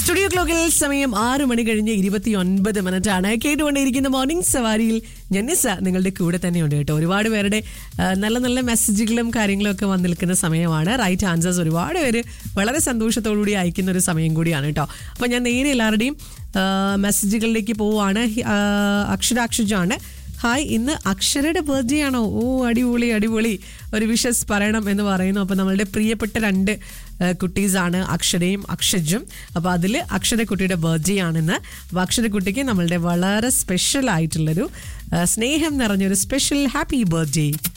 studio ക്ലോക്കിൽ സമയം ആറ് മണി കഴിഞ്ഞ് ഇരുപത്തി ഒൻപത് മിനിറ്റ് ആണ് കേട്ടുകൊണ്ടിരിക്കുന്ന മോർണിംഗ് സവാരിയിൽ ജന്നിസ നിങ്ങളുടെ കൂടെ തന്നെയുണ്ട് കേട്ടോ ഒരുപാട് പേരുടെ ആ, നല്ല നല്ല മെസ്സേജുകളും കാര്യങ്ങളും ഒക്കെ വന്ന് നിൽക്കുന്ന സമയമാണ് റൈറ്റ് ആൻസേഴ്സ് ഒരുപാട് പേര് വളരെ സന്തോഷത്തോടുകൂടി അയക്കുന്ന ഒരു സമയം കൂടിയാണ് കേട്ടോ അപ്പോൾ ഞാൻ നേരെ എല്ലാവരുടെയും ആ, മെസ്സേജുകളിലേക്ക് പോവുകയാണ് ഹി- ആ, അക്ഷരാക്ഷജാണ് ഹായ് ഇന്ന് അക്ഷരയുടെ ബർത്ത്ഡേ ആണോ ഓ അടിപൊളി അടിപൊളി ഒരു വിഷസ് പറയണം എന്ന് പറയുന്നു അപ്പോൾ നമ്മളുടെ പ്രിയപ്പെട്ട രണ്ട് കുട്ടീസാണ് അക്ഷരയും അക്ഷജും അപ്പോൾ അതിൽ അക്ഷരക്കുട്ടിയുടെ ബർത്ത്ഡേ ആണെന്ന് അപ്പോൾ അക്ഷരക്കുട്ടിക്ക് നമ്മളുടെ വളരെ സ്പെഷ്യൽ ആയിട്ടുള്ളൊരു ആ, സ്നേഹം നിറഞ്ഞൊരു സ്പെഷ്യൽ ഹാപ്പി ബർത്ത്ഡേ